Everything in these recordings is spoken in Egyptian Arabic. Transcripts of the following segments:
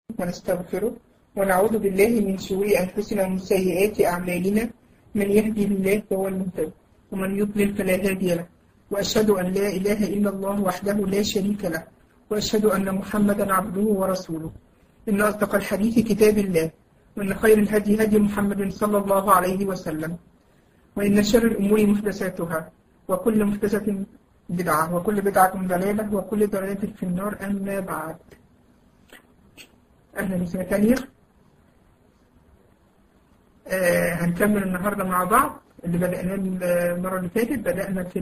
ونستغفره ونعوذ بالله من شرور أنفسنا ومن سيئات أعمالنا من يهدي الله فهو المهتد ومن يضلل فلا هادي له وأشهد أن لا إله إلا الله وحده لا شريك له وأشهد أن محمدا عبده ورسوله إن أصدق الحديث كتاب الله وإن خير الهدي هدي محمد صلى الله عليه وسلم وإن شر الأمور محدثاتها وكل محدثة بدعة وكل بدعة ضلالة وكل ضلالة في النار أما بعد أهلا بسنة تانية آه هنكمل النهاردة مع بعض اللي بدأناه المرة اللي فاتت بدأنا في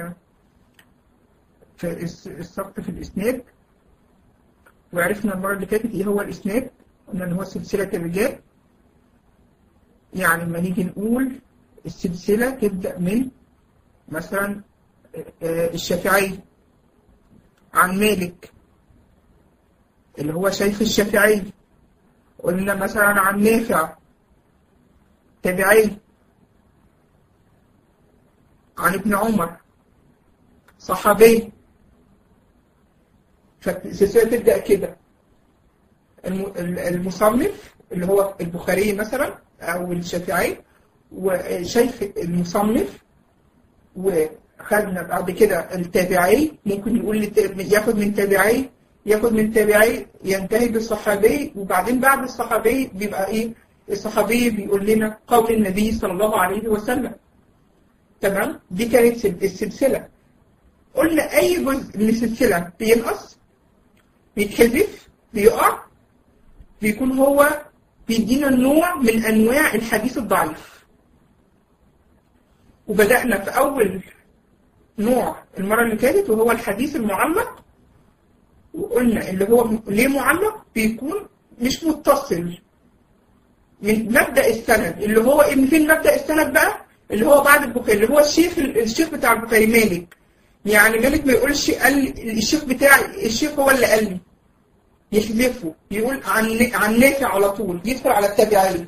في السقط في الإسناد وعرفنا المرة اللي فاتت إيه هو الإسناد قلنا إن هو سلسلة الرجال يعني لما نيجي نقول السلسلة تبدأ من مثلا الشافعي عن مالك اللي هو شيخ الشافعي قلنا مثلا عن نافع تابعي عن ابن عمر صحابي فالسلسلة تبدأ كده المصنف اللي هو البخاري مثلا أو الشافعي وشيخ المصنف وخدنا بعد كده التابعي ممكن يقول ياخد من تابعي ياخد من تابعي ينتهي بالصحابي وبعدين بعد الصحابي بيبقى ايه الصحابي بيقول لنا قول النبي صلى الله عليه وسلم تمام دي كانت السلسلة قلنا اي جزء من السلسلة بينقص بيتحذف بيقع بيكون هو بيدينا نوع من انواع الحديث الضعيف وبدأنا في اول نوع المرة اللي فاتت وهو الحديث المعلق وقلنا اللي هو ليه معلق بيكون مش متصل من مبدأ السند اللي هو ان فين مبدأ السند بقى اللي هو بعد البخاري اللي هو الشيخ الشيخ بتاع البخاري مالك يعني مالك ما يقولش قال الشيخ بتاعي الشيخ هو اللي قال لي يحذفه يقول عن عن نافع على طول يدخل على التابعين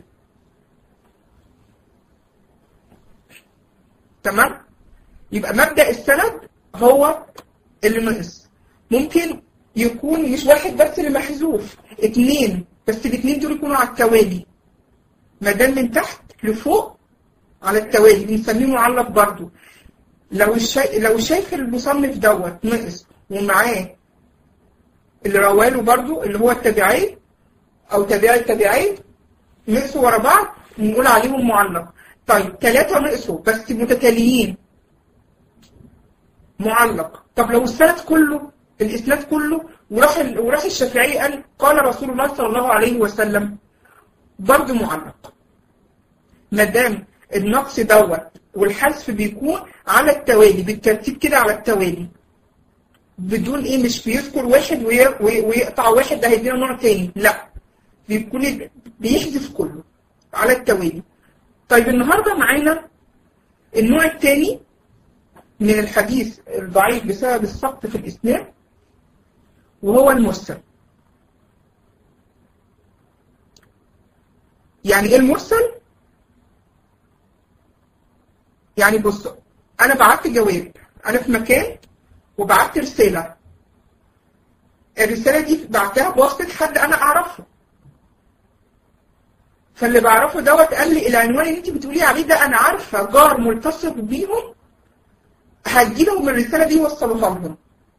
تمام يبقى مبدأ السند هو اللي نقص ممكن يكون مش واحد بس اللي محذوف اتنين بس الاتنين دول يكونوا على التوالي ما دام من تحت لفوق على التوالي بنسميه معلق برضو لو الشي... لو الشيخ المصنف دوت نقص ومعاه اللي رواله برضو اللي هو التابعين او تابعي التابعين نقصوا ورا بعض نقول عليهم معلق طيب ثلاثة نقصوا بس متتاليين معلق طب لو السند كله الإسناد كله وراح وراح الشافعي قال قال رسول الله صلى الله عليه وسلم برضه معلق ما دام النقص دوت والحذف بيكون على التوالي بالترتيب كده على التوالي بدون ايه مش بيذكر واحد ويقطع واحد ده هيدينا نوع تاني لا بيكون بيحذف كله على التوالي طيب النهارده معانا النوع الثاني من الحديث الضعيف بسبب السقط في الإسناد وهو المرسل يعني ايه المرسل يعني بص انا بعت جواب انا في مكان وبعت رسالة الرسالة دي بعتها بواسطة حد انا اعرفه فاللي بعرفه دوت قال لي العنوان اللي انت بتقولي عليه ده انا عارفه جار ملتصق بيهم هتجي لهم الرساله دي يوصلوها لهم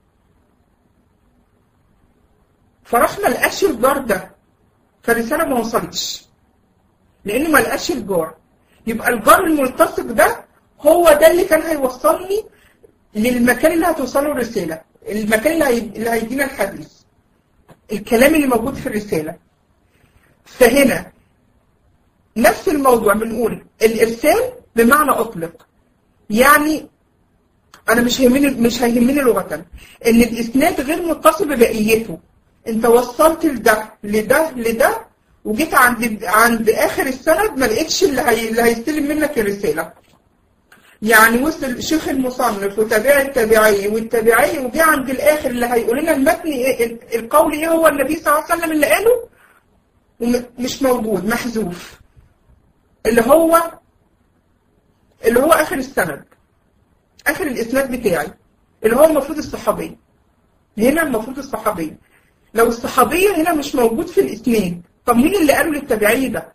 فراح ما لقاش الجار ده فالرساله ما وصلتش لانه ما لقاش الجار يبقى الجار الملتصق ده هو ده اللي كان هيوصلني للمكان اللي هتوصله الرساله المكان اللي, هي... اللي هيدينا الحديث الكلام اللي موجود في الرساله فهنا نفس الموضوع بنقول الإرسال بمعنى أطلق يعني أنا مش هيهمني مش هيهمني لغة إن الإسناد غير متصل ببقيته أنت وصلت لده لده لده وجيت عند عند آخر السند ما لقيتش اللي, هي اللي هيستلم منك الرسالة يعني وصل شيخ المصنف وتابع التابعي والتابعي وجي عند الآخر اللي هيقول لنا المتن إيه القول إيه هو النبي صلى الله عليه وسلم اللي قاله ومش موجود محذوف اللي هو اللي هو اخر السند اخر الاسناد بتاعي اللي هو المفروض الصحابي هنا المفروض الصحابي لو الصحابية هنا مش موجود في الإسناد طب مين اللي قالوا للتابعي ده؟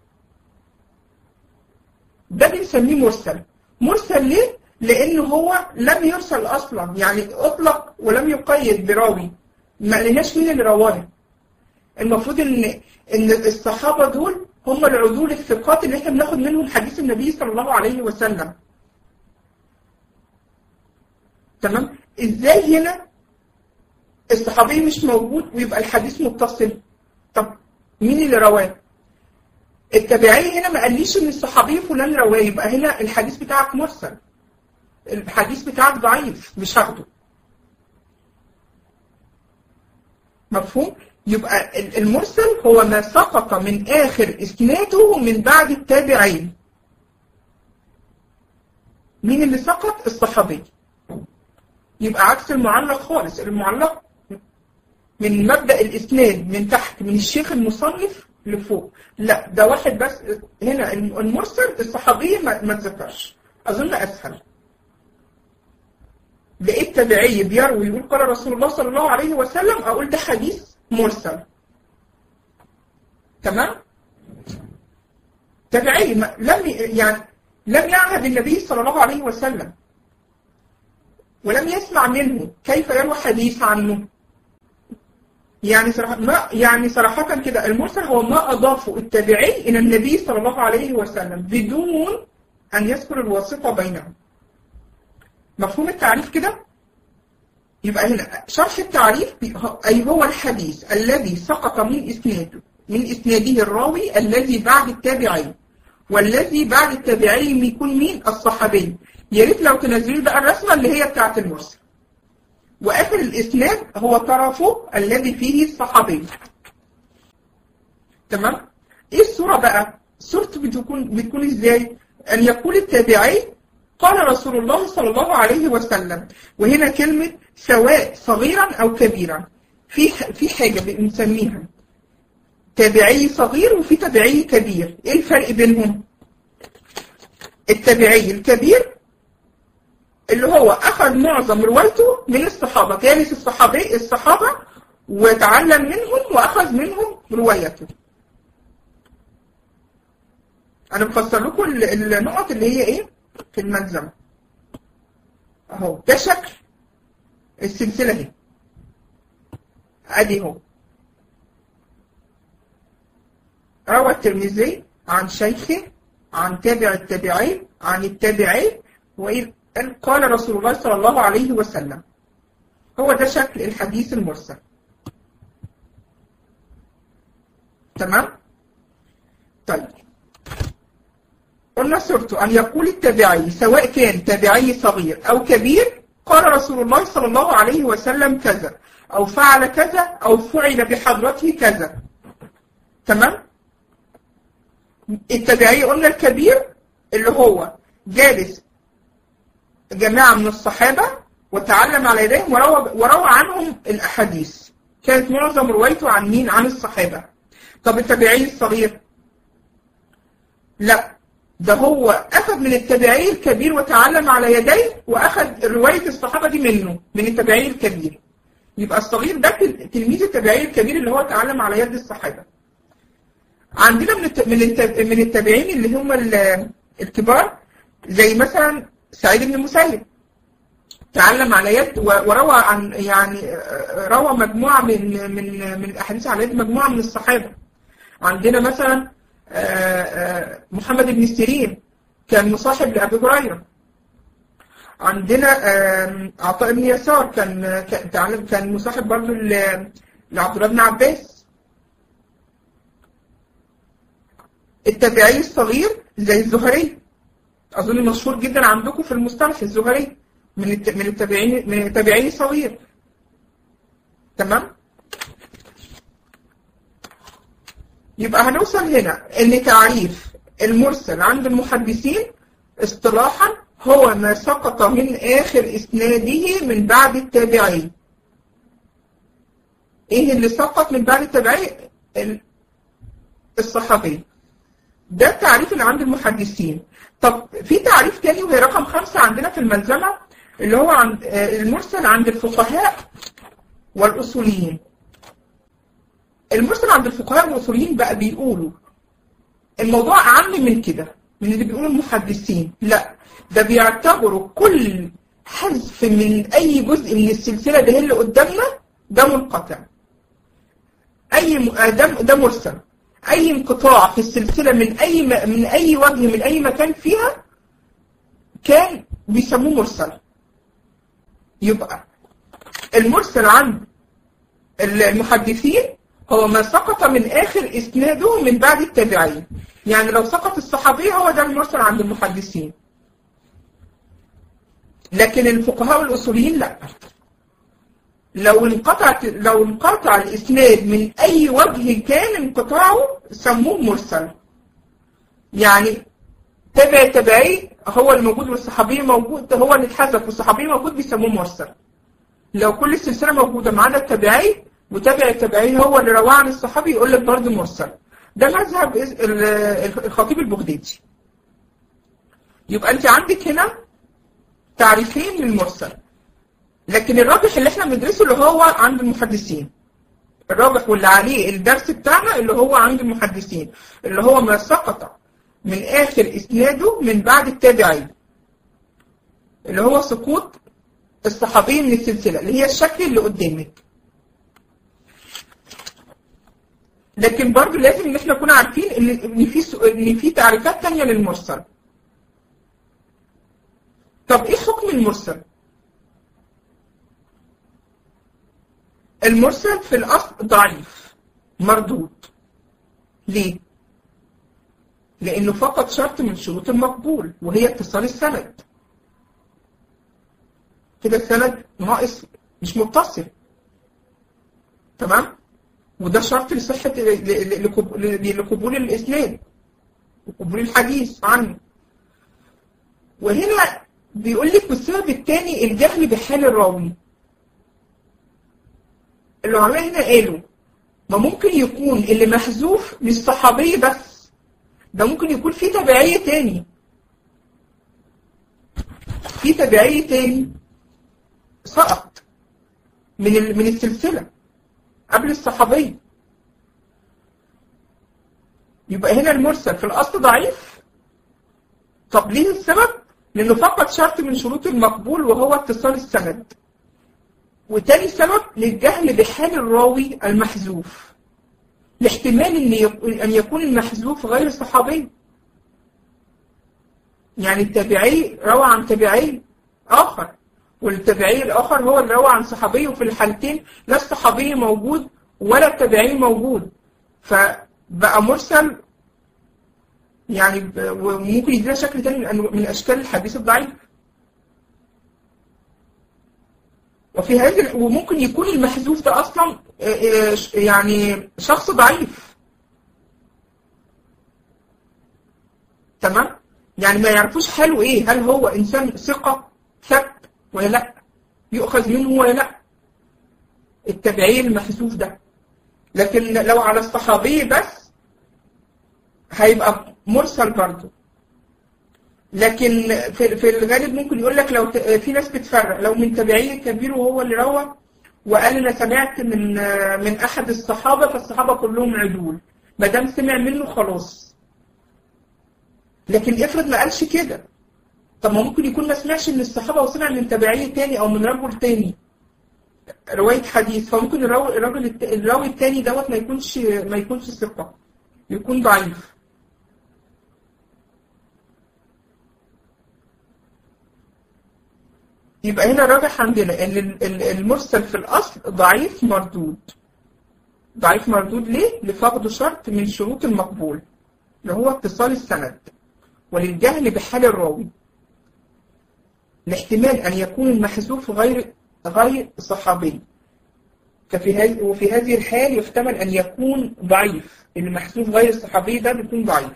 ده بنسميه مرسل مرسل ليه؟ لأنه هو لم يرسل أصلا يعني أطلق ولم يقيد براوي ما لناش مين اللي رواه المفروض إن إن الصحابة دول هم العدول الثقات اللي احنا بناخد منهم حديث النبي صلى الله عليه وسلم تمام ازاي هنا الصحابي مش موجود ويبقى الحديث متصل طب مين اللي رواه التابعي هنا ما قاليش ان الصحابي فلان رواه يبقى هنا الحديث بتاعك مرسل الحديث بتاعك ضعيف مش هاخده مفهوم يبقى المرسل هو ما سقط من آخر إسناده من بعد التابعين مين اللي سقط؟ الصحابي يبقى عكس المعلق خالص المعلق من مبدأ الإسناد من تحت من الشيخ المصنف لفوق لا ده واحد بس هنا المرسل الصحابي ما تذكرش أظن أسهل لقيت تابعي بيروي يقول قال رسول الله صلى الله عليه وسلم أقول ده حديث مرسل تمام تابعي لم يعني لم يعهد النبي صلى الله عليه وسلم ولم يسمع منه كيف يروى حديث عنه يعني صراحة ما يعني صراحة كده المرسل هو ما أضافه التابعي إلى النبي صلى الله عليه وسلم بدون أن يذكر الواسطة بينهم مفهوم التعريف كده؟ يبقى هنا شرح التعريف أي هو الحديث الذي سقط من إسناده من إسناده الراوي الذي بعد التابعين والذي بعد التابعين يكون مين الصحابي يا ريت لو تنزلوا بقى الرسمة اللي هي بتاعت المرسل وآخر الإسناد هو طرفه الذي فيه الصحابي تمام إيه الصورة بقى صورته بتكون بتكون إزاي أن يقول التابعي قال رسول الله صلى الله عليه وسلم وهنا كلمة سواء صغيرا أو كبيرا في في حاجة بنسميها تابعي صغير وفي تابعي كبير ايه الفرق بينهم التابعي الكبير اللي هو أخذ معظم روايته من الصحابة جالس الصحابي الصحابة وتعلم منهم وأخذ منهم روايته أنا بفسر لكم النقط اللي هي إيه في الملزمة أهو ده شكل السلسلة دي أدي هو روى الترمذي عن شيخه عن تابع التابعين عن التابعين وإذ قال رسول الله صلى الله عليه وسلم هو ده شكل الحديث المرسل تمام طيب قلنا صورته أن يقول التابعي سواء كان تابعي صغير أو كبير قال رسول الله صلى الله عليه وسلم كذا أو فعل كذا أو فعل بحضرته كذا تمام التابعي قلنا الكبير اللي هو جالس جماعة من الصحابة وتعلم على يديهم وروى, وروى عنهم الأحاديث كانت معظم روايته عن مين؟ عن الصحابة طب التابعي الصغير لا ده هو أخذ من التابعي الكبير وتعلم على يديه وأخذ رواية الصحابة دي منه من التابعي الكبير يبقى الصغير ده تلميذ التابعي الكبير اللي هو تعلم على يد الصحابة عندنا من من التابعين اللي هم الكبار زي مثلا سعيد بن المسيب تعلم على يد وروى عن يعني روى مجموعة من من من الأحاديث على يد مجموعة من الصحابة عندنا مثلا محمد بن سيرين كان مصاحب لأبي هريرة عندنا عطاء بن يسار كان كان كان مصاحب برضه لعبد الله بن عباس التابعي الصغير زي الزهري أظن مشهور جدا عندكم في المصطلح الزهري من من التابعين من التابعين الصغير تمام يبقى هنوصل هنا ان تعريف المرسل عند المحدثين اصطلاحا هو ما سقط من آخر إسناده من بعد التابعين ايه اللي سقط من بعد التابعين الصحابي ده التعريف اللي عند المحدثين طب في تعريف تاني وهي رقم خمسة عندنا في الملزمة اللي هو عند المرسل عند الفقهاء والأصوليين المرسل عند الفقهاء الاصوليين بقى بيقولوا الموضوع اعم من كده من اللي بيقولوا المحدثين لا ده بيعتبروا كل حذف من اي جزء من السلسله ده اللي قدامنا ده منقطع اي م... ده ده مرسل اي انقطاع في السلسله من اي م... من اي وجه من اي مكان فيها كان بيسموه مرسل يبقى المرسل عند المحدثين هو ما سقط من آخر إسناده من بعد التابعين يعني لو سقط الصحابي هو ده المرسل عند المحدثين لكن الفقهاء الأصوليين لا لو انقطع لو انقطع الإسناد من أي وجه كان انقطاعه سموه مرسل يعني تابع تابعي هو الموجود والصحابي موجود هو اللي اتحذف والصحابي موجود بيسموه مرسل لو كل السلسلة موجودة ما عدا التابعي وتابع التابعين هو اللي رواه عن الصحابي يقول لك برضه مرسل ده مذهب الخطيب البغدادي يبقى انت عندك هنا تعريفين للمرسل لكن الراجح اللي احنا بندرسه اللي هو عند المحدثين الراجح واللي عليه الدرس بتاعنا اللي هو عند المحدثين اللي هو ما سقط من اخر اسناده من بعد التابعين اللي هو سقوط الصحابي من السلسلة اللي هي الشكل اللي قدامك لكن برضه لازم ان احنا نكون عارفين ان ان في ان في تعريفات ثانيه للمرسل. طب ايه حكم المرسل؟ المرسل في الاصل ضعيف مردود. ليه؟ لانه فقط شرط من شروط المقبول وهي اتصال السند. كده السند ناقص مش متصل. تمام؟ وده شرط لصحة لقبول الإسناد وقبول الحديث عنه وهنا بيقول لك والسبب الثاني الجهل بحال الراوي العلماء هنا قالوا ما ممكن يكون اللي محذوف مش صحابي بس ده ممكن يكون في تبعية تاني في تبعية تاني سقط من من السلسله قبل الصحابي يبقى هنا المرسل في الأصل ضعيف طب ليه السبب؟ لأنه فقط شرط من شروط المقبول وهو اتصال السند وتاني سبب للجهل بحال الراوي المحذوف لاحتمال أن يكون المحذوف غير صحابي يعني التابعي روى عن تابعي آخر والتابعي الآخر هو اللي روى عن صحابي وفي الحالتين لا الصحابي موجود ولا التابعي موجود فبقى مرسل يعني وممكن يدينا شكل تاني من أشكال الحديث الضعيف وفي هذه وممكن يكون المحذوف ده أصلا يعني شخص ضعيف تمام يعني ما يعرفوش حاله ايه هل هو انسان ثقة ثبت ولا لا يؤخذ منه ولا لا التبعير المحذوف ده لكن لو على الصحابي بس هيبقى مرسل برضه لكن في, في الغالب ممكن يقول لك لو في ناس بتفرق لو من تبعي كبير وهو اللي روى وقال انا سمعت من من احد الصحابه فالصحابه كلهم عدول ما دام سمع منه خلاص لكن افرض ما قالش كده طب ما ممكن يكون ما سمعش من الصحابة وسمع من تابعي تاني أو من رجل تاني رواية حديث فممكن الراجل الراوي التاني دوت ما يكونش ما يكونش ثقة يكون ضعيف يبقى هنا راجح عندنا ان المرسل في الاصل ضعيف مردود ضعيف مردود ليه؟ لفقد شرط من شروط المقبول اللي هو اتصال السند وللجهل بحال الراوي لاحتمال أن يكون المحذوف غير غير صحابي ففي هذه وفي هذه الحال يحتمل أن يكون ضعيف المحذوف غير الصحابي ده بيكون ضعيف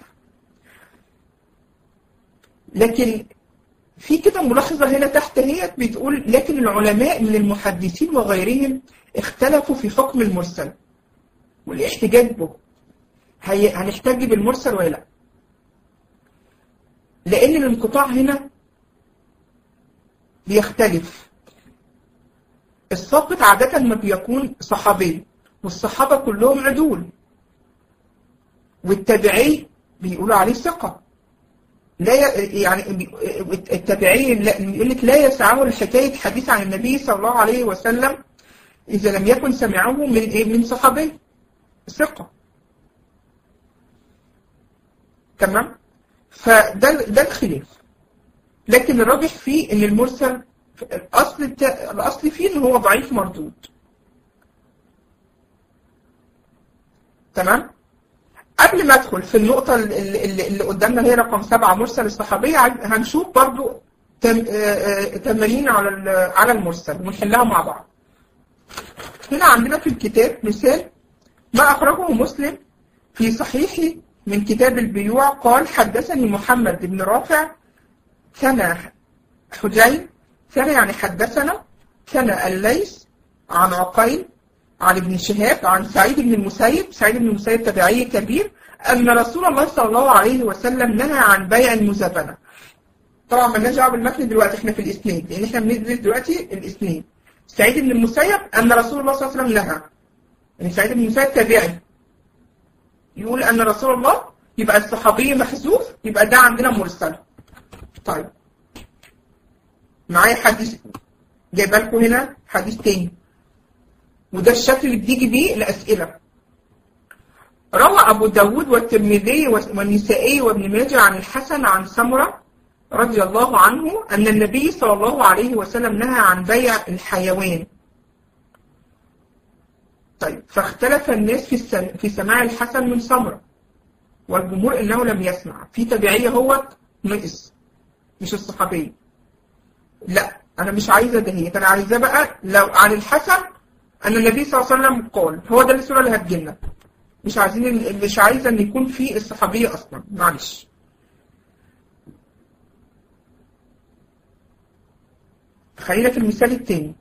لكن في كده ملاحظة هنا تحت هي بتقول لكن العلماء من المحدثين وغيرهم اختلفوا في حكم المرسل والاحتجاج به هنحتاج بالمرسل ولا لا لأن الانقطاع هنا بيختلف الساقط عادة ما بيكون صحابي والصحابة كلهم عدول والتابعي بيقولوا عليه ثقة لا ي... يعني التابعي لا- يقول لك لا يسعه الحكاية حديث عن النبي صلى الله عليه وسلم إذا لم يكن سمعه من إيه؟ من صحابي ثقة تمام فده ده الخلاف لكن الراجح فيه ان المرسل الاصل الت... الاصل فيه ان هو ضعيف مردود تمام قبل ما ادخل في النقطة اللي, اللي اللي قدامنا هي رقم سبعة مرسل الصحابية عايز- هنشوف برضو تم... آه، آه، تمارين على ال- على المرسل ونحلها مع بعض هنا عندنا في الكتاب مثال ما أخرجه مسلم في صحيحه من كتاب البيوع قال حدثني محمد بن رافع ثنى حجين ثنى يعني حدثنا ثنى الليث عن عقيل عن ابن شهاب عن سعيد بن المسيب سعيد بن المسيب تبعي كبير أن رسول الله صلى الله عليه وسلم نهى عن بيع المزابنة طبعا ما دعوه بالمتن دلوقتي احنا في الاسناد لان احنا بندرس دلوقتي الاسناد سعيد بن المسيب ان رسول الله صلى الله عليه وسلم نهى يعني سعيد بن المسيب تابعي يقول ان رسول الله يبقى الصحابي محذوف يبقى ده عندنا مرسل طيب معايا حديث جايبه لكم هنا حديث تاني وده الشكل اللي بتيجي بيه الاسئله روى ابو داود والترمذي والنسائي وابن ماجه عن الحسن عن سمره رضي الله عنه أن النبي صلى الله عليه وسلم نهى عن بيع الحيوان طيب فاختلف الناس في السم... في سماع الحسن من سمرة والجمهور انه لم يسمع في تبعية هو نقص مش الصحابية لا انا مش عايزة ده هي انا عايزة بقى لو عن الحسن ان النبي صلى الله عليه وسلم قال هو ده الصورة اللي هتجيلنا مش عايزين مش عايزة ان يكون في الصحابية اصلا معلش خلينا في المثال الثاني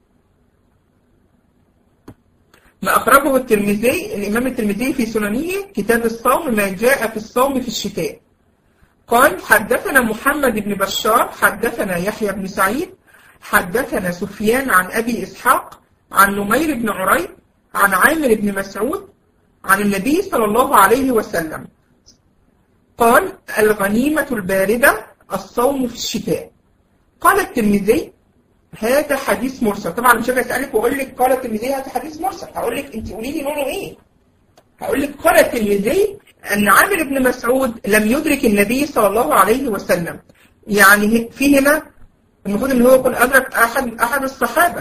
ما أخرجه الترمذي الإمام الترمذي في سننه كتاب الصوم ما جاء في الصوم في الشتاء قال حدثنا محمد بن بشار حدثنا يحيى بن سعيد حدثنا سفيان عن أبي إسحاق عن نمير بن عريب عن عامر بن مسعود عن النبي صلى الله عليه وسلم قال الغنيمة الباردة الصوم في الشتاء قال الترمذي هذا حديث مرسل طبعا مش هاجي اسالك واقول لك قال الترمذي هذا حديث مرسل هقول لك انت قولي لي نوعه ايه هقول لك قال الترمذي ان عامر بن مسعود لم يدرك النبي صلى الله عليه وسلم يعني في هنا المفروض ان هو يكون ادرك احد احد الصحابه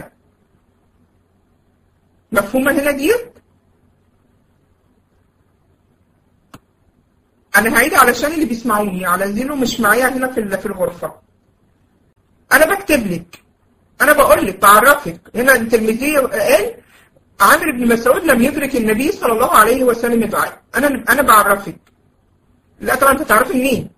مفهومه هنا ديت انا هعيد علشان اللي بيسمعوني على زيرو مش معايا هنا في في الغرفه انا بكتب لك انا بقول لك بعرفك هنا الترمذي قال عامر بن مسعود لم يدرك النبي صلى الله عليه وسلم دعاء انا انا بعرفك لا طبعا انت تعرفي منين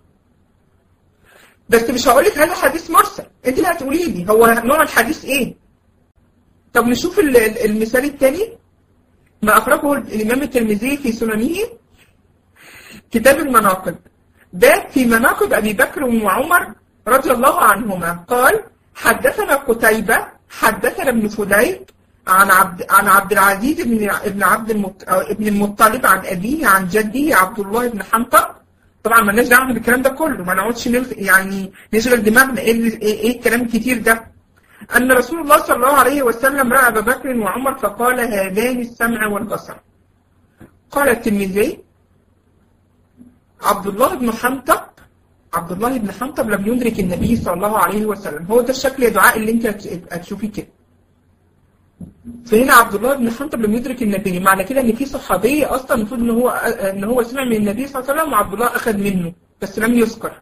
بس مش هقول لك هذا حديث مرسل انت اللي هتقولي لي هو نوع الحديث ايه طب نشوف المثال الثاني ما اخرجه الامام الترمذي في سننه كتاب المناقب ده في مناقب ابي بكر وعمر رضي الله عنهما قال حدثنا قتيبة حدثنا ابن فديك عن عبد عن عبد العزيز بن ابن عبد المط... ابن المطلب عن أبيه عن جده عبد الله بن حنطب طبعا ما لناش دعوه بالكلام ده كله ما نقعدش نلغ... يعني نشغل دماغنا ايه ايه, إيه الكلام الكتير ده أن رسول الله صلى الله عليه وسلم رأى أبا بكر وعمر فقال هذان السمع والبصر قال الترمذي عبد الله بن حنطب عبد الله بن حنطب لم يدرك النبي صلى الله عليه وسلم هو ده الشكل يا دعاء اللي انت هتشوفيه كده فهنا عبد الله بن حنطب لم يدرك النبي معنى كده ان في صحابي اصلا المفروض ان هو ان هو سمع من النبي صلى الله عليه وسلم وعبد الله اخذ منه بس لم يذكر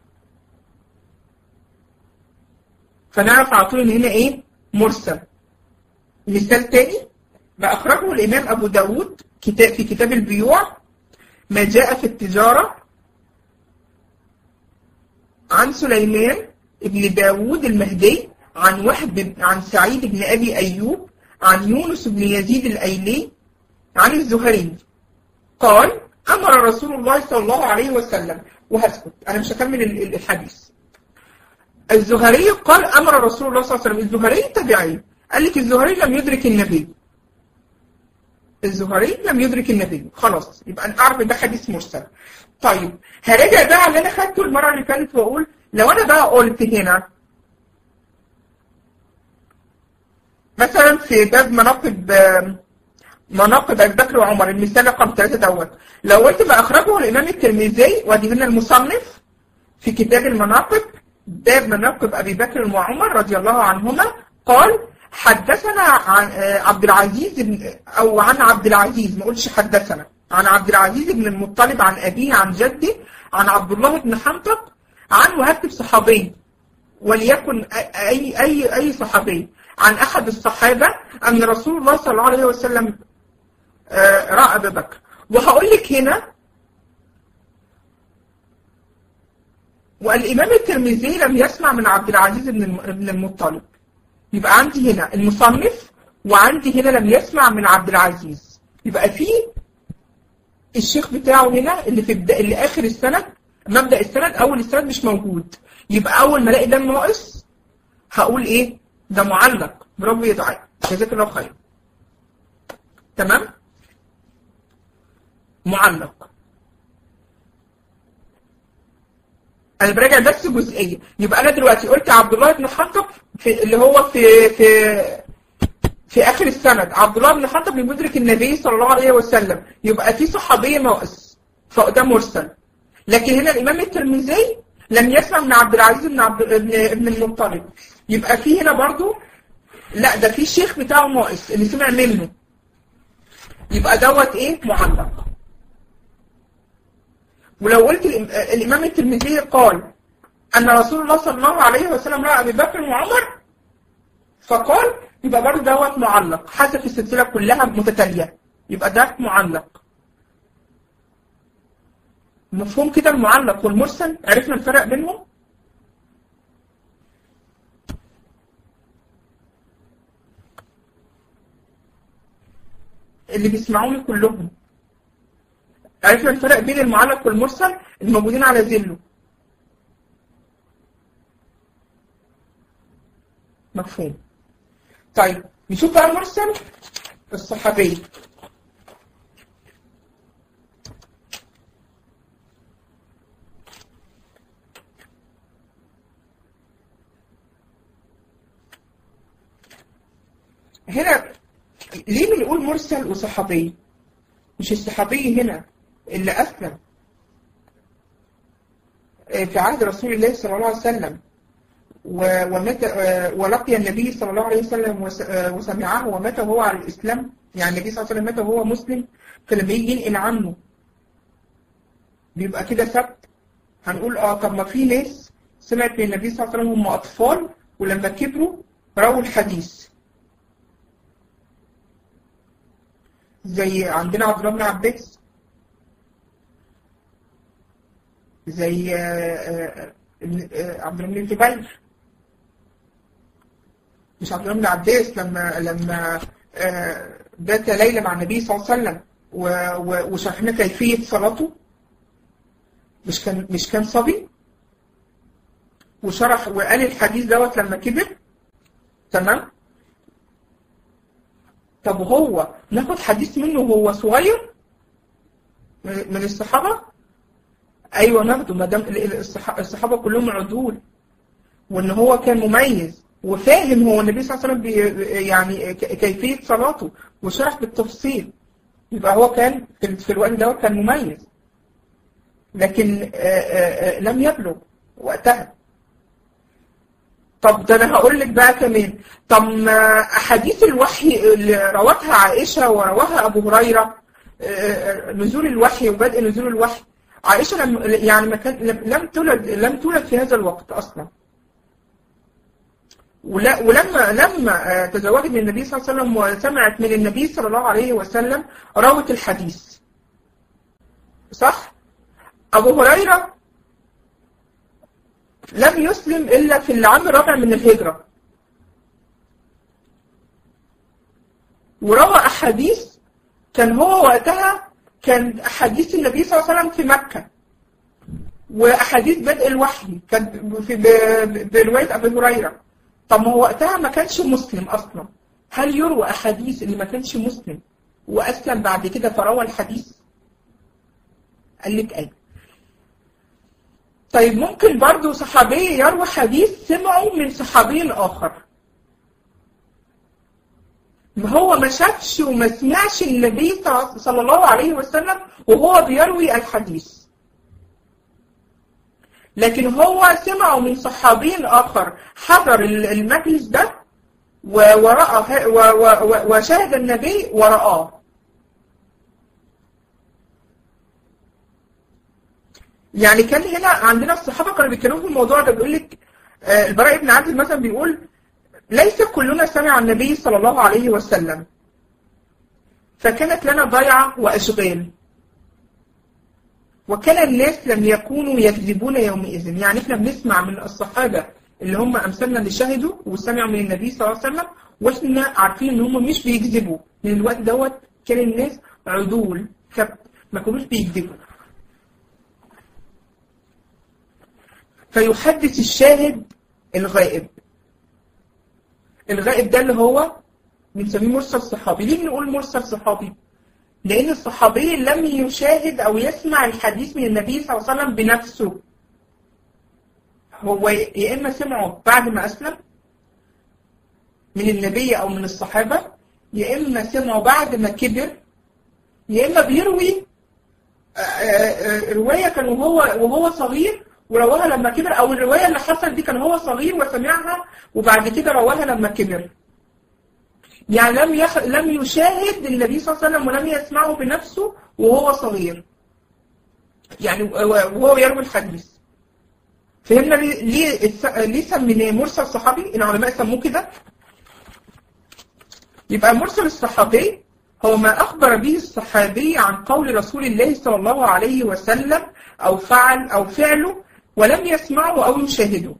فنعرف على طول ان هنا ايه مرسل مثال تاني ما اخرجه الامام ابو داود كتاب في كتاب البيوع ما جاء في التجاره عن سليمان ابن داود المهدي عن وهب عن سعيد بن أبي أيوب عن يونس بن يزيد الأيلي عن الزهري قال أمر رسول الله صلى الله عليه وسلم وهسكت أنا مش هكمل الحديث الزهري قال أمر رسول الله صلى الله عليه وسلم الزهري تبعي قال لك الزهري لم يدرك النبي الزهري لم يدرك النبي خلاص يبقى نعرف ده حديث مرسل طيب هرجع بقى اللي انا خدته المره اللي فاتت واقول لو انا بقى قلت هنا مثلا في باب مناقب مناقب ابي بكر وعمر المثال رقم ثلاثه دوت لو قلت ما اخرجه الامام الترمذي وادي هنا المصنف في كتاب المناقب باب مناقب ابي بكر وعمر رضي الله عنهما قال حدثنا عن عبد العزيز بن او عن عبد العزيز ما قلتش حدثنا عن عبد العزيز بن المطلب عن ابيه عن جده عن عبد الله بن حنطب عن وهكتب صحابي وليكن اي اي اي صحابي عن احد الصحابه ان رسول الله صلى الله عليه وسلم راى ابا بكر وهقول لك هنا والامام الترمذي لم يسمع من عبد العزيز بن المطلب يبقى عندي هنا المصنف وعندي هنا لم يسمع من عبد العزيز يبقى في الشيخ بتاعه هنا اللي في بدا اللي اخر السند مبدا السند اول السند مش موجود يبقى اول ما الاقي ده ناقص هقول ايه ده معلق برافو يا دعاء جزاك الله خير تمام معلق انا براجع بس جزئيه يبقى انا دلوقتي قلت عبد الله بن حنطب في اللي هو في في في اخر السند عبد الله بن حنطب بمدرك النبي صلى الله عليه وسلم يبقى في صحابيه ناقص فده مرسل لكن هنا الامام الترمذي لم يسمع من عبد العزيز بن عبد ابن ابن المطلب يبقى في هنا برضو لا ده في شيخ بتاعه ناقص اللي سمع منه يبقى دوت ايه معلق ولو قلت الامام الترمذي قال ان رسول الله صلى الله عليه وسلم راى ابي بكر وعمر فقال يبقى برضه دوت معلق حسب السلسله كلها متتاليه يبقى ده معلق مفهوم كده المعلق والمرسل عرفنا الفرق بينهم اللي بيسمعوني كلهم عرفنا الفرق بين المعلق والمرسل الموجودين على زله مفهوم طيب نشوف بقى المرسل الصحابي هنا ليه بنقول مرسل وصحابي مش الصحابي هنا اللي أسلم في عهد رسول الله صلى الله عليه وسلم ومات ولقي النبي صلى الله عليه وسلم وسمعه ومات وهو على الإسلام يعني النبي صلى الله عليه وسلم مات وهو مسلم فلما يجي ينقل عنه بيبقى كده ثبت هنقول اه طب ما في ناس سمعت من النبي صلى الله عليه وسلم هم أطفال ولما كبروا رووا الحديث زي عندنا عبد الله بن عباس زي عبد الله بن جبير مش عبد الله بن عباس لما لما بات ليلى مع النبي صلى الله عليه وسلم وشرحنا كيفية صلاته مش كان مش كان صبي وشرح وقال الحديث دوت لما كبر تمام طب هو ناخد حديث منه وهو صغير من الصحابة ايوه ناخده ما دام الصحابة كلهم عدول وان هو كان مميز وفاهم هو النبي صلى الله عليه وسلم بي يعني كيفية صلاته وشرح بالتفصيل يبقى هو كان في الوقت ده كان مميز لكن آآ آآ لم يبلغ وقتها طب ده انا هقول لك بقى كمان طب ما احاديث الوحي اللي روتها عائشه ورواها ابو هريره نزول الوحي وبدء نزول الوحي عائشه لم يعني ما كان لم تولد لم تولد في هذا الوقت اصلا ولما لما تزوجت من النبي صلى الله عليه وسلم وسمعت من النبي صلى الله عليه وسلم روت الحديث صح ابو هريره لم يسلم إلا في العام الرابع من الهجرة وروى أحاديث كان هو وقتها كان أحاديث النبي صلى الله عليه وسلم في مكة وأحاديث بدء الوحي كان في برواية أبي هريرة طب ما هو وقتها ما كانش مسلم أصلا هل يروى أحاديث اللي ما كانش مسلم وأسلم بعد كده فروى الحديث قال لك أيوة طيب ممكن برضو صحابي يروي حديث سمعه من صحابي آخر ما هو ما شافش وما سمعش النبي صلى الله عليه وسلم وهو بيروي الحديث لكن هو سمعه من صحابي آخر حضر المجلس ده ورأى وشاهد النبي ورآه يعني كان هنا عندنا الصحابة كانوا بيتكلموا في الموضوع ده بيقول لك البراء بن عازب مثلا بيقول ليس كلنا سمع النبي صلى الله عليه وسلم فكانت لنا ضيعة وأشغال وكان الناس لم يكونوا يكذبون يومئذ يعني احنا بنسمع من الصحابة اللي هم أمثالنا اللي شهدوا وسمعوا من النبي صلى الله عليه وسلم واحنا عارفين ان هم مش بيكذبوا من الوقت دوت كان الناس عدول كبت ما كانوش بيكذبوا فيحدث الشاهد الغائب الغائب ده اللي هو بنسميه مرسل صحابي ليه بنقول مرسل صحابي لأن الصحابي لم يشاهد أو يسمع الحديث من النبي صلى الله عليه وسلم بنفسه هو يا إما سمعه بعد ما أسلم من النبي أو من الصحابة يا إما سمعه بعد ما كبر يا إما بيروي رواية كان وهو وهو صغير ورواها لما كبر أو الرواية اللي حصل دي كان هو صغير وسمعها وبعد كده رواها لما كبر يعني لم يخ... لم يشاهد النبي صلى الله عليه وسلم ولم يسمعه بنفسه وهو صغير يعني وهو يروي الحديث فهمنا ليه ليه سميناه مرسل صحابي العلماء سموه كده يبقى مرسل الصحابي هو ما أخبر به الصحابي عن قول رسول الله صلى الله عليه وسلم أو فعل أو فعله ولم يسمعه أو يشاهده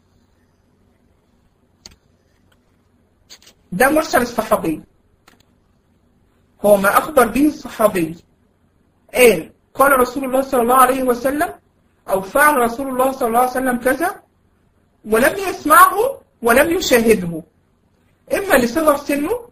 ده مرسل الصحابي هو ما أخبر به الصحابي قال قال رسول الله صلى الله عليه وسلم أو فعل رسول الله صلى الله عليه وسلم كذا ولم يسمعه ولم يشاهده إما لصغر سنه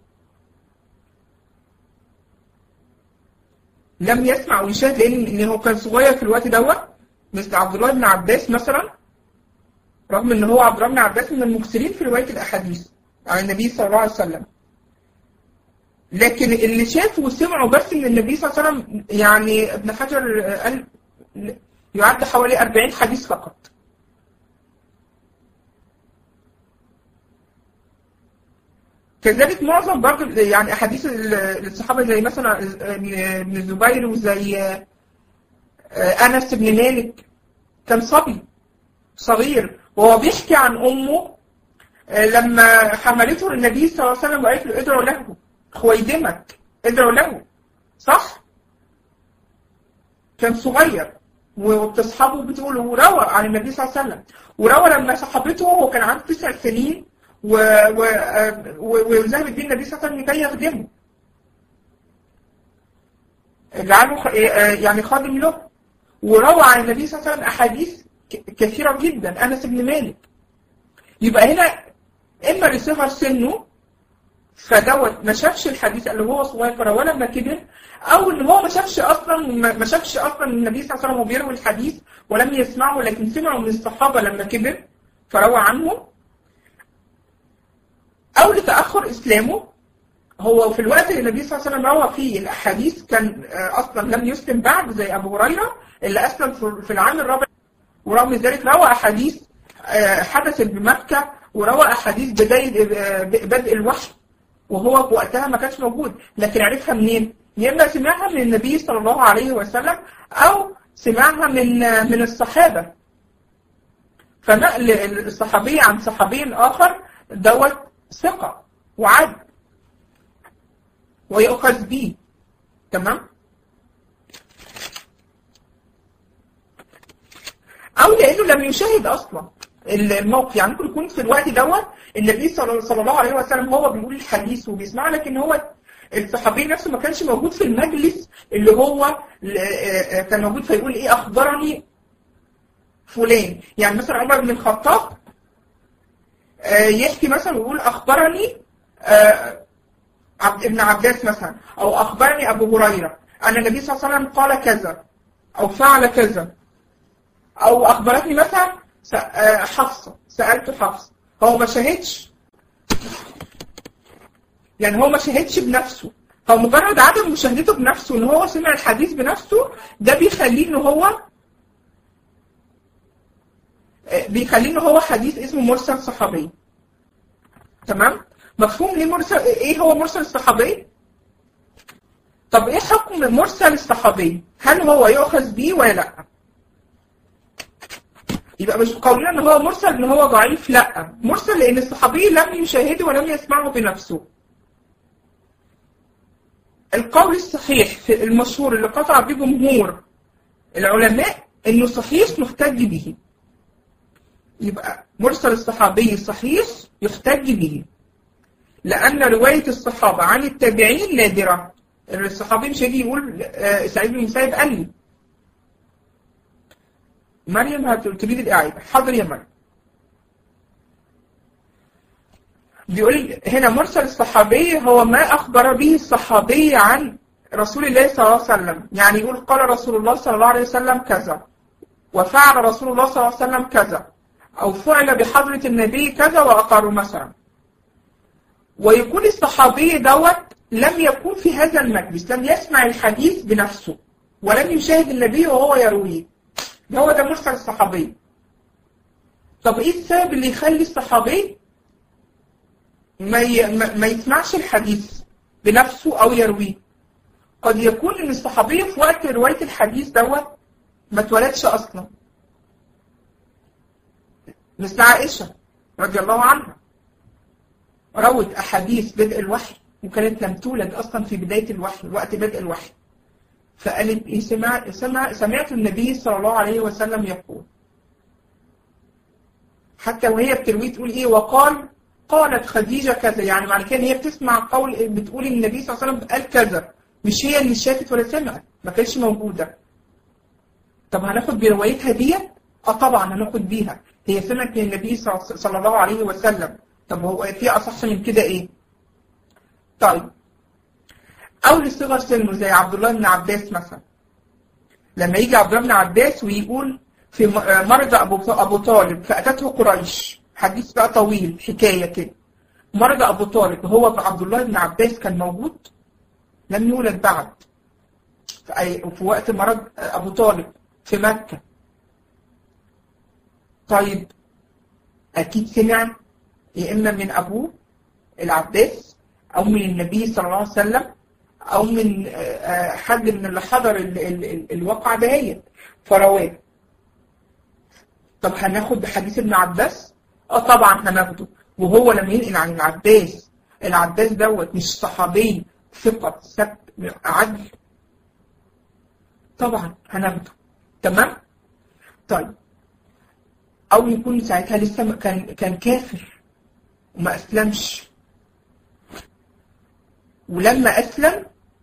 لم يسمع ويشاهد لأن هو كان صغير في الوقت دوت مثل عبد الله بن عباس مثلا رغم ان هو عبد الله بن عباس من المكثرين في روايه الاحاديث عن النبي صلى الله عليه وسلم لكن اللي شافه وسمعه بس من النبي صلى الله عليه وسلم يعني ابن حجر قال يعد حوالي 40 حديث فقط كذلك معظم برضه يعني احاديث الصحابه زي مثلا ابن الزبير وزي انس بن مالك كان صبي صغير وهو بيحكي عن امه لما حملته النبي صلى الله عليه وسلم وقالت له ادعوا له خويدمك ادعوا له صح؟ كان صغير وبتصحابه بتقول وروى عن النبي صلى الله عليه وسلم وروى لما صحابته وهو كان عنده تسع سنين وذهبت بيه النبي صلى الله عليه وسلم لكي يخدمه جعله يعني خادم له وروى عن النبي صلى الله عليه وسلم احاديث كثيره جدا انس بن مالك يبقى هنا اما لصغر سنه فدوت ما شافش الحديث اللي هو صغير فرواه لما كبر او ان هو ما شافش اصلا ما شافش اصلا النبي صلى الله عليه وسلم بيروي الحديث ولم يسمعه لكن سمعه من الصحابه لما كبر فروى عنه او لتاخر اسلامه هو في الوقت اللي النبي صلى الله عليه وسلم روى فيه الاحاديث كان اصلا لم يسلم بعد زي ابو هريره اللي اسلم في العام الرابع ورغم ذلك روى احاديث حدثت بمكه وروى احاديث بدايه بدء الوحي وهو في وقتها ما كانش موجود لكن عرفها منين؟ يا اما سمعها من النبي صلى الله عليه وسلم او سمعها من من الصحابه فنقل الصحابي عن صحابي اخر دوت ثقه وعدل ويؤخذ به تمام او لانه لم يشاهد اصلا الموقف يعني ممكن يكون في الوقت دوت النبي صلى الله عليه وسلم هو بيقول الحديث وبيسمعه لكن هو الصحابي نفسه ما كانش موجود في المجلس اللي هو كان موجود فيقول ايه اخبرني فلان يعني مثلا عمر بن الخطاب يحكي مثلا ويقول اخبرني عبد ابن عباس مثلا او اخبرني ابو هريره ان النبي صلى الله عليه وسلم قال كذا او فعل كذا او اخبرتني مثلا س- آه، حفصه سالت حفصه هو ما شهدش يعني هو ما شهدش بنفسه هو مجرد عدم مشاهدته بنفسه ان هو سمع الحديث بنفسه ده بيخليه ان هو آه، بيخليه ان هو حديث اسمه مرسل صحابي تمام مفهوم ليه مرسل ايه هو مرسل الصحابي طب ايه حكم مرسل الصحابي هل هو يؤخذ بيه ولا لا يبقى مش قولنا ان هو مرسل ان هو ضعيف لا مرسل لان الصحابي لم يشاهده ولم يسمعه بنفسه القول الصحيح في المشهور اللي قطع به جمهور العلماء انه صحيح يحتج به يبقى مرسل الصحابي صحيح يحتج به لأن رواية الصحابة عن التابعين نادرة الصحابي مش هيجي يقول آه، سعيد بن المسيب قال لي مريم هت- تريد الإعادة حاضر يا مريم بيقول هنا مرسل الصحابي هو ما أخبر به الصحابي عن رسول الله صلى الله عليه وسلم يعني يقول قال رسول الله صلى الله عليه وسلم كذا وفعل رسول الله صلى الله عليه وسلم كذا أو فعل بحضرة النبي كذا وأقروا مثلا ويكون الصحابي دوت لم يكون في هذا المجلس لم يسمع الحديث بنفسه ولم يشاهد النبي وهو يرويه ده هو ده مرسل الصحابي طب ايه السبب اللي يخلي الصحابي ما, ي... ما... ما يسمعش الحديث بنفسه او يرويه قد يكون ان الصحابي في وقت رواية الحديث دوت ما اتولدش اصلا مثل عائشة رضي الله عنها روت أحاديث بدء الوحي وكانت لم تولد أصلا في بداية الوحي وقت بدء الوحي فقالت إيه سمع سمع سمعت النبي صلى الله عليه وسلم يقول حتى وهي بتروي تقول إيه وقال قالت خديجة كذا يعني معنى كده إن هي بتسمع قول بتقول إن النبي صلى الله عليه وسلم قال كذا مش هي اللي شافت ولا سمعت ما كانتش موجودة طب هناخد بروايتها ديت؟ اه طبعا هناخد بيها هي سمعت من النبي صلى صلى الله عليه وسلم طب هو في اصح من كده ايه؟ طيب او لصغر سنه زي عبد الله بن عباس مثلا لما يجي عبد الله بن عباس ويقول في م- آه مرض ابو ابو طالب فاتته قريش حديث بقى طويل حكايه كده مرض ابو طالب هو عبد الله بن عباس كان موجود لم يولد بعد في, أي في وقت مرض ابو طالب في مكه طيب اكيد سمع يا اما من ابوه العباس او من النبي صلى الله عليه وسلم او من آه، آه، حد من اللي حضر ال- ال- ال- الواقعه دهيت فرواه طب هناخد بحديث ابن عباس اه طبعا هناخده وهو لما ينقل عن العباس العباس دوت مش صحابي ثقة ثبت عدل طبعا هناخده تمام طيب او يكون ساعتها لسه م- كان كان كافر وما اسلمش ولما اسلم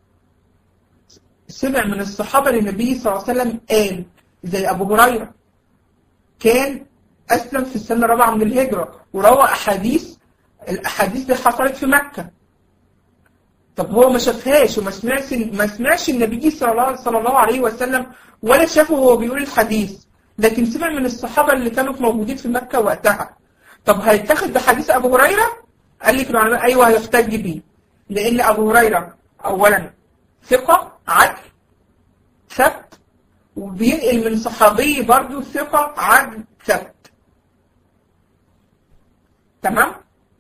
سمع من الصحابه للنبي صلى الله عليه وسلم قال زي ابو هريره كان اسلم في السنه الرابعه من الهجره وروى احاديث الاحاديث دي حصلت في مكه طب هو ما شافهاش وما سمعش ما سمعش النبي صلى الله صلى الله عليه وسلم ولا شافه وهو بيقول الحديث لكن سمع من الصحابه اللي كانوا موجودين في مكه وقتها طب هيتاخد بحديث ابو هريره قال لك العلماء ايوه هيحتج بيه لان ابو هريره اولا ثقه عدل ثبت وبينقل من صحابي برضو ثقه عدل ثبت تمام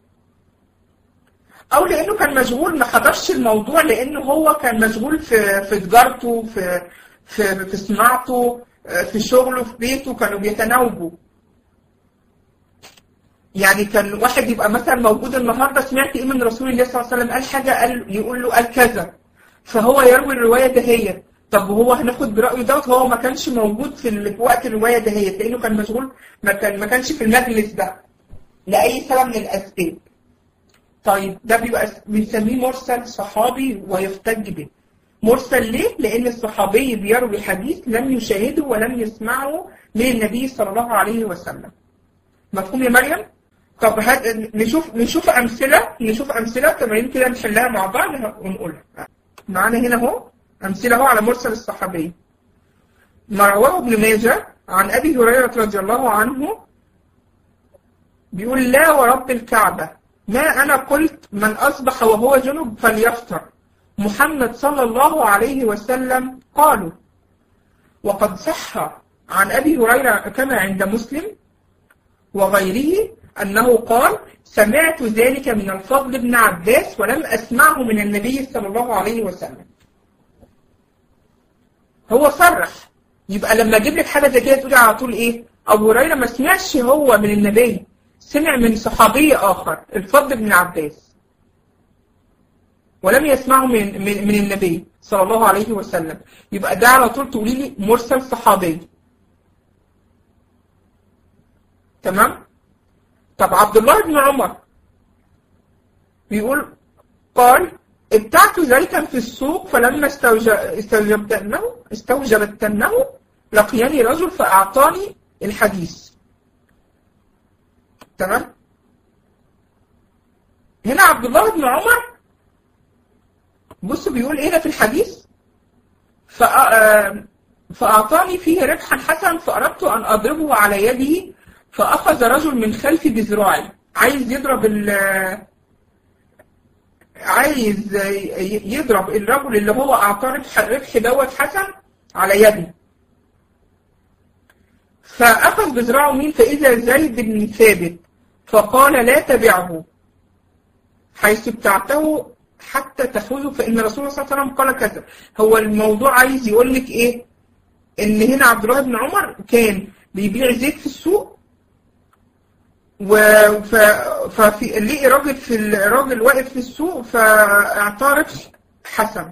او لانه كان مشغول ما حضرش الموضوع لانه هو كان مشغول في في تجارته في في في صناعته في شغله في بيته كانوا بيتناوبوا يعني كان واحد يبقى مثلا موجود النهارده سمعت ايه من رسول الله صلى الله عليه وسلم قال حاجه قال يقول له قال كذا فهو يروي الروايه دهيت طب وهو هناخد برايه دوت هو ما كانش موجود في ال- في وقت الروايه دهيت لانه كان مشغول ما كان ما كانش في المجلس ده لاي سبب من الاسباب طيب ده بيبقى بنسميه مرسل صحابي ويحتج به مرسل ليه؟ لأن الصحابي بيروي حديث لم يشاهده ولم يسمعه من النبي صلى الله عليه وسلم مفهوم يا مريم؟ طب هات نشوف نشوف امثله نشوف امثله تمارين كده نحلها مع بعض ونقولها معانا هنا اهو امثله اهو على مرسل الصحابي ما رواه ابن ماجه عن ابي هريره رضي الله عنه بيقول لا ورب الكعبه ما انا قلت من اصبح وهو جنب فليفطر محمد صلى الله عليه وسلم قالوا وقد صح عن ابي هريره كما عند مسلم وغيره أنه قال سمعت ذلك من الفضل بن عباس ولم أسمعه من النبي صلى الله عليه وسلم هو صرح يبقى لما اجيب لك حاجه زي كده تقولي على طول ايه ابو هريره ما سمعش هو من النبي سمع من صحابي اخر الفضل بن عباس ولم يسمعه من, من, من النبي صلى الله عليه وسلم يبقى ده على طول تقولي لي مرسل صحابي تمام طب عبد الله بن عمر بيقول قال ابتعت زيتا في السوق فلما استوجبتنه استوجبتنه لقياني رجل فأعطاني الحديث تمام هنا عبد الله بن عمر بص بيقول ايه ده في الحديث فأعطاني فيه ربحا حسنا فأردت أن أضربه على يده فأخذ رجل من خلفي بذراعي عايز يضرب ال عايز يضرب الرجل اللي هو أعطاه ربح دوت حسن على يدي فأخذ بذراعه مين فإذا زيد بن ثابت فقال لا تبعه حيث ابتعته حتى تفوزه فإن رسول الله صلى الله عليه وسلم قال كذا هو الموضوع عايز يقول لك إيه إن هنا عبد الله بن عمر كان بيبيع زيت في السوق و ف... ففي لقي راجل في الراجل واقف في السوق فاعطاه ربح حسن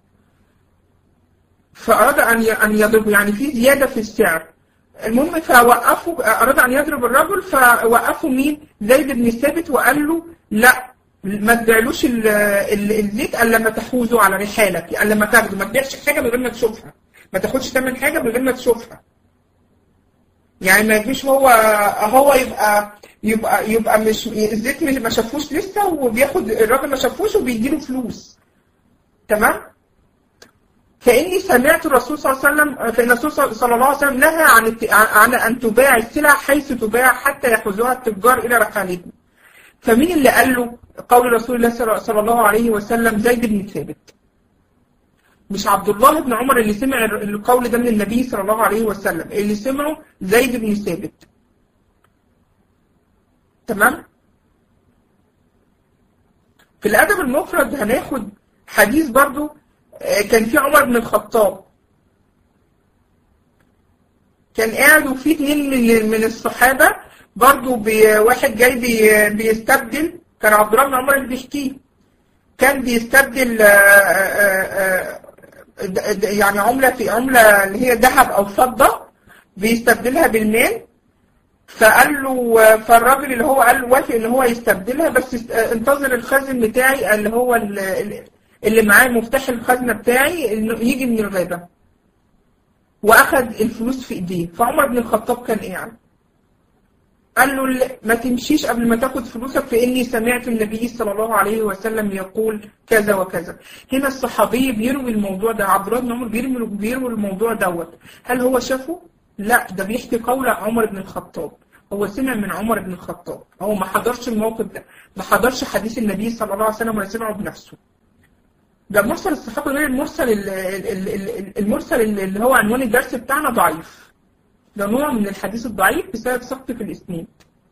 فأراد أن أن يضربه يعني في زيادة في السعر المهم فوقفوا أراد أن يضرب الرجل فوقفوا مين؟ زيد بن ثابت وقال له لا ما تبيعلوش الزيت الا لما تحوزه على رحالك الا لما تاخده ما تبيعش حاجه من غير ما تشوفها ما تاخدش ثمن حاجه من غير ما تشوفها يعني ما يجيش هو هو يبقى يبقى يبقى مش الزيت مش ما شافوش لسه وبياخد الراجل ما شافوش وبيجي له فلوس تمام فاني سمعت الرسول صلى الله عليه وسلم فان الرسول صلى الله عليه وسلم نهى عن عن ان تباع السلع حيث تباع حتى يحوزها التجار الى رحالتهم فمين اللي قال له قول رسول الله صلى الله عليه وسلم زيد بن ثابت مش عبد الله بن عمر اللي سمع القول ده من النبي صلى الله عليه وسلم اللي سمعه زيد بن ثابت تمام في الادب المفرد هناخد حديث برضو كان في عمر بن الخطاب كان قاعد وفي اتنين من من الصحابه برضو واحد جاي بي بيستبدل كان عبد الله بن عمر اللي بيحكيه كان بيستبدل يعني عملة في عملة اللي هي ذهب أو فضة بيستبدلها بالمال فقال له فالراجل اللي هو قال له وافق ان هو يستبدلها بس انتظر الخازن بتاعي اللي هو اللي معاه مفتاح الخزنه بتاعي انه يجي من الغابه واخد الفلوس في ايديه فعمر بن الخطاب كان قاعد قال له ما تمشيش قبل ما تاخد فلوسك فاني سمعت النبي صلى الله عليه وسلم يقول كذا وكذا هنا الصحابي بيروي الموضوع ده عبد الله بن عمر بيروي بيروي الموضوع دوت هل هو شافه لا ده بيحكي قول عمر بن الخطاب هو سمع من عمر بن الخطاب هو ما حضرش الموقف ده ما حضرش حديث النبي صلى الله عليه وسلم ولا سمعه بنفسه ده مرسل الصحابي غير المرسل المرسل اللي هو عنوان الدرس بتاعنا ضعيف ده نوع من الحديث الضعيف بسبب سقط في الاسناد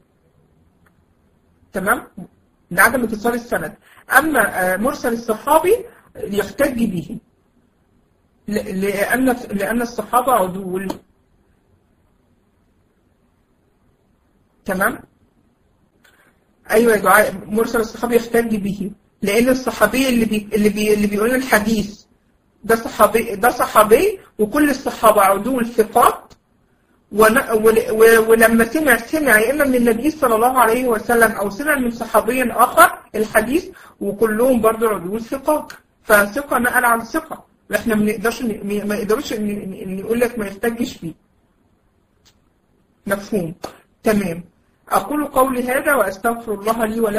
تمام لعدم اتصال السند اما مرسل الصحابي يحتج به لان لان الصحابه عدول تمام ايوه يا دعاء مرسل الصحابي يحتج به لان الصحابي اللي بي اللي بي اللي بيقول الحديث ده صحابي ده صحابي وكل الصحابه عدول ثقات ولما سمع سمع يا اما من النبي صلى الله عليه وسلم او سمع من صحابي اخر الحديث وكلهم برضه عدول ثقات فثقه نقل عن ثقه احنا ما نقدرش ما يقدروش نقول لك ما يحتجش فيه مفهوم تمام أقول قولي هذا وأستغفر الله لي ولكم